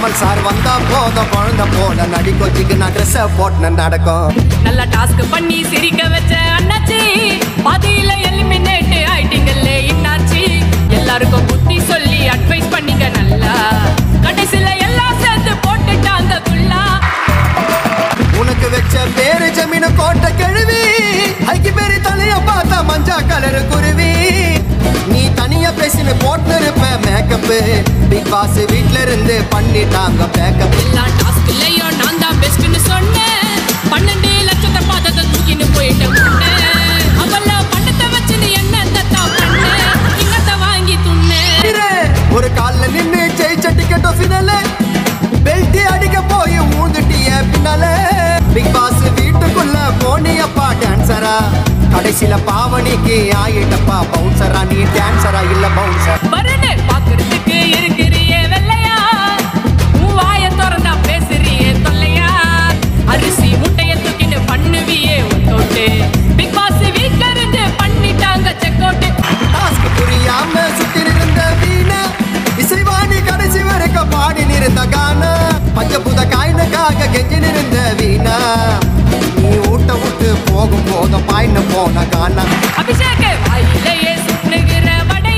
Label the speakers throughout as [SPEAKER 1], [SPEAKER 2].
[SPEAKER 1] Kamal sir வந்தா போதும் குழந்தை போல நடிக்கொச்சிக்கு நான் ட்ரெஸ் போட்டு நடக்கும்
[SPEAKER 2] நல்ல டாஸ்க் பண்ணி சிரிக்க வச்ச அண்ணாச்சி பாதியில எலிமினேட் ஆயிட்டீங்கல்ல இன்னாச்சி எல்லாருக்கும் புத்தி சொல்லி அட்வைஸ் பண்ணீங்க நல்லா கடைசில எல்லாம் சேர்ந்து போட்டுட்டாங்க குல்லா
[SPEAKER 1] உனக்கு வச்ச பேரு ஜமீன கோட்டை கழுவி ஐக்கி பேரு தலைய பார்த்தா மஞ்சா கலர் குருவி நீ தனியா பேசினு போட்டு இருப்ப மேக்கப் பிக் பாஸ் வீட்ல இருந்து பண்ணிட்டாங்க பேக்கப்
[SPEAKER 2] எல்லா டாஸ்க்லயும் நான் தான் பெஸ்ட்னு சொன்னேன் பன்னெண்டு லட்சத்தை பார்த்ததை தூக்கின்னு போயிட்டு முன்னேன் அவள பண்டத்தை வச்சுன்னு என்ன தத்தா பண்ண இன்னத்தை வாங்கி துண்ணேன்
[SPEAKER 1] ஒரு கால்ல நின்னு ஜெயிச்ச டிக்கெட்டோ ஃபினால பெல்ட் அடிக்க போய் ஊந்துட்டிய பின்னால பிக் பாஸ் வீட்டுக்குள்ள போனியப்பா டான்சரா கடைசில பாவனிக்கு ஆயிட்டப்பா பவுன்சரா நீ டான்சரா இல்ல பவுன்சர்
[SPEAKER 2] வருணு பாக்குறதுக்கு இருக்கிறியே வெள்ளையா உன் வாய திறந்தா பேசுறியே தொல்லையா அரிசி முட்டைய தூக்கிட்டு பண்ணுவியே உன்னோட்டு பிக் பாஸ் வீட்ல இருந்து பண்ணிட்டாங்க செக் அவுட்
[SPEAKER 1] டாஸ்க் புரியாம சுத்தி இருந்த வீணா இசைவாணி கடைசி வரைக்கும் பாடி நிறுத்த கானா பஞ்சபுத காயினுக்காக கெஞ்சி நிறுந்த வீணா நீ ஊட்ட விட்டு போகும் போதும் பாயின்னு போன கானா
[SPEAKER 2] அபிஷேக் வாயிலேயே சுட்டுகிற வடைய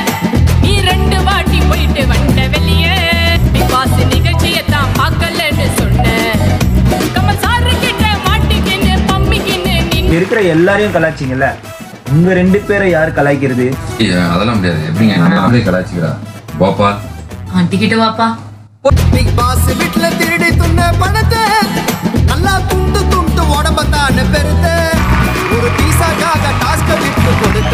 [SPEAKER 2] நீ ரெண்டு வாட்டி போயிட்டு வந்த வெளியே பிக் பாஸ் நிகழ்ச்சியை தான் பார்க்கலன்னு சொன்னேன் கமல் சாரு கிட்ட மாட்டிக்கின்னு பம்மிக்கின்னு
[SPEAKER 3] இங்க
[SPEAKER 2] நின்னு
[SPEAKER 3] இருக்கிற எல்லாரையும் கலாய்ச்சிங்கல்ல உங்க ரெண்டு பேரை யார் கலாய்க்கிறது
[SPEAKER 4] ஐயா, அதெல்லாம் முடியாது எப்படிங்க நம்மளே கலாச்சிக்கிறா கோபால்
[SPEAKER 5] டிக்கெட்டு வாப்பா
[SPEAKER 1] பிக் பாஸ் வீட்ல திருடி துண்ண பணத்தை நல்லா துண்டு துண்டு உடம்ப தானே பெருத்த ஒரு பீஸாக்காக டாஸ்க விட்டு கொடுத்த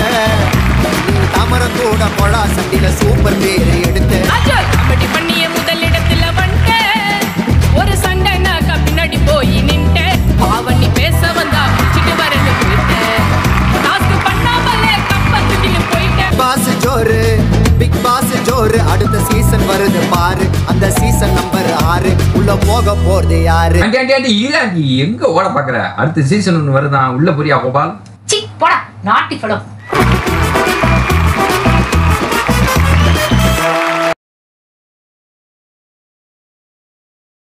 [SPEAKER 1] நீ தாமரை கூட கொழா சட்டில சூப்பர் பேரு எடுத்த
[SPEAKER 2] ராஜா காமெடி பண்ணிய முதலிடத்துல வந்துட்டேன் ஒரு சண்டைனாக்கா பின்னாடி போய் நின்ட்டேன் பாவனி பேச வந்தா பிடிச்சிட்டு வரேன்னு போயிட்டேன் டாஸ்க் பண்ணாமலே கப்ப தூக்கிட்டு போயிட்டேன்
[SPEAKER 1] பாஸ் ஜோரு பிக் பாஸ் ஜோரு அடுத்த சீசன் வருது பாரு அந்த சீசன் நம்பர் ஆறு உள்ள போக போறது யாரு
[SPEAKER 4] ஆண்டி ஆண்டி ஆண்டி இல்ல நீ எங்க ஓட பாக்குற அடுத்த சீசன் ஒன்று வருதான் உள்ள புரியா கோபால்
[SPEAKER 5] சி போடா நாட்டி ஃபலம்